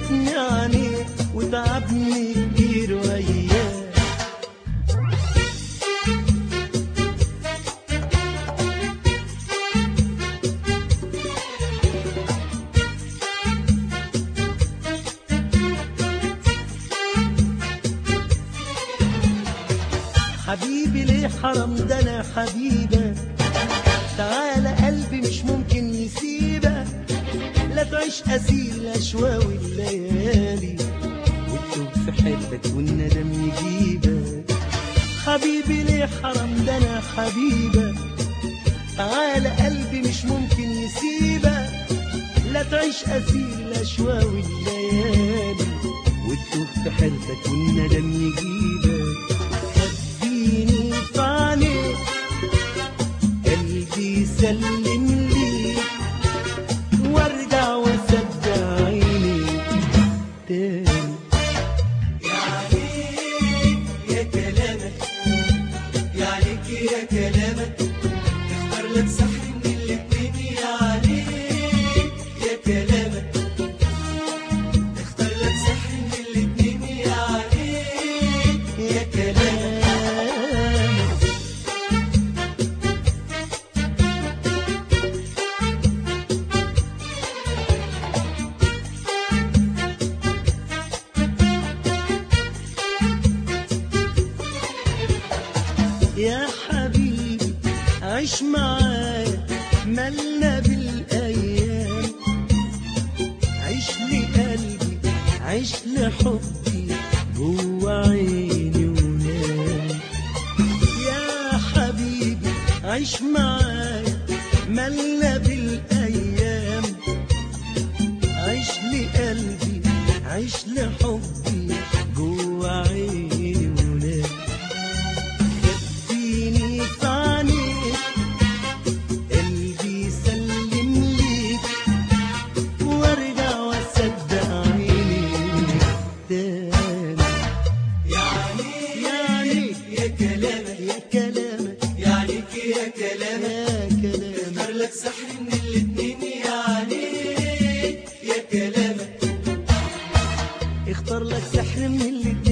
فاتني عليه وتعبني كتير وياه حبيبي ليه حرام ده انا حبيبك تعالى قلبي مش ممكن يسيبك لا تعيش اسير الاشواق والليالي وتتوب في حبك والندم يجيبك حبيبي ليه حرام ده انا حبيبك تعالى قلبي مش ممكن يسيبك لا تعيش اسير الاشواق والليالي وتتوب في حبك والندم يجيبك خبيني في عينيك قلبي سلم ليك وارجع واصدق عيني تاني يا كلامك يا عليك يا كلامك اختار لك سحر من الاتنين يا عليك يا كلامك اختار لك سحر من الاتنين يا عليك يا كلام يا حبيبي عيش معايا ملنا بالايام عيش لقلبي عيش لحبي جوا عيني ونام يا حبيبي عيش معايا ملنا بالايام عيش لقلبي عيش لحبي جوا عيني ونام خبيني في عينيك قلبي سلم ليك وارجع واصدق عيني تاني يا عليك يا عليك يا كلامك يا كلامك يا عليك يا كلامك يا كلامك اختار لك سحر من الاتنين يا عليك يا كلامك اختار لك سحر من الاتنين